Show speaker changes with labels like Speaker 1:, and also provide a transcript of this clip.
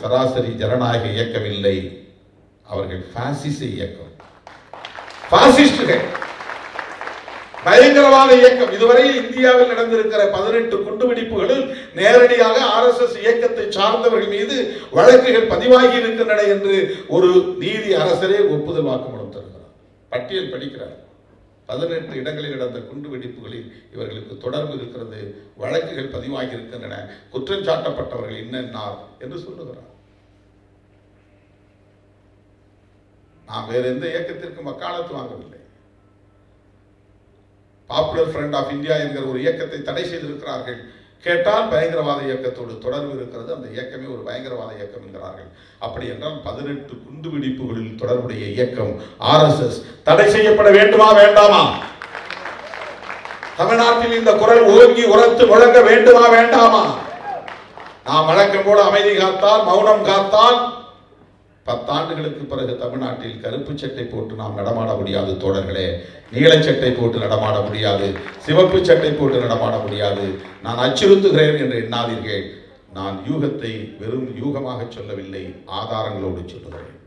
Speaker 1: சராசரி ஜனநாயக இயக்கம் இல்லை அவர்கள் பாசிச இயக்கம் பாசிஸ்டுகள் பயங்கரவாத இயக்கம் இதுவரையில் இந்தியாவில் நடந்திருக்கிற பதினெட்டு குண்டுவெடிப்புகளில் நேரடியாக ஆர்எஸ்எஸ் இயக்கத்தை சார்ந்தவர்கள் மீது வழக்குகள் பதிவாகி இருக்கின்றன என்று ஒரு நீதி அரசரே ஒப்புதல் வாக்குமூலம் தருகிறார் பட்டியல் படிக்கிறார் பதினெட்டு இடங்களில் நடந்த குண்டுவெடிப்புகளில் இவர்களுக்கு தொடர்பு இருக்கிறது வழக்குகள் பதிவாகி இருக்கின்றன குற்றம் சாட்டப்பட்டவர்கள் இன்னென்னார் என்று சொல்லுகிறார் நாம் வேற எந்த இயக்கத்திற்கும் வக்காலத்து வாங்கவில்லை பாப்புலர் ஃப்ரண்ட் ஆஃப் இந்தியா என்கிற ஒரு இயக்கத்தை தடை செய்திருக்கிறார்கள் கேட்டால் பயங்கரவாத இயக்கத்தோடு தொடர்பு இருக்கிறது அந்த இயக்கமே ஒரு பயங்கரவாத இயக்கம் என்கிறார்கள் அப்படி என்றால் பதினெட்டு குண்டுவெடிப்புகளில் தொடர்புடைய இயக்கம் ஆர்எஸ்எஸ் தடை செய்யப்பட வேண்டுமா வேண்டாமா தமிழ்நாட்டில் இந்த குரல் ஓங்கி உரத்து முழங்க வேண்டுமா வேண்டாமா நாம் வழக்கம் போல அமைதி காத்தால் மௌனம் காத்தால் பத்தாண்டுகளுக்கு பிறகு தமிழ்நாட்டில் கருப்பு சட்டை போட்டு நாம் நடமாட முடியாது தோழர்களே நீலச்சட்டை போட்டு நடமாட முடியாது சிவப்பு சட்டை போட்டு நடமாட முடியாது நான் அச்சுறுத்துகிறேன் என்று எண்ணாதீர்கள் நான் யூகத்தை வெறும் யூகமாக சொல்லவில்லை ஆதாரங்களோடு சொல்லுகிறேன்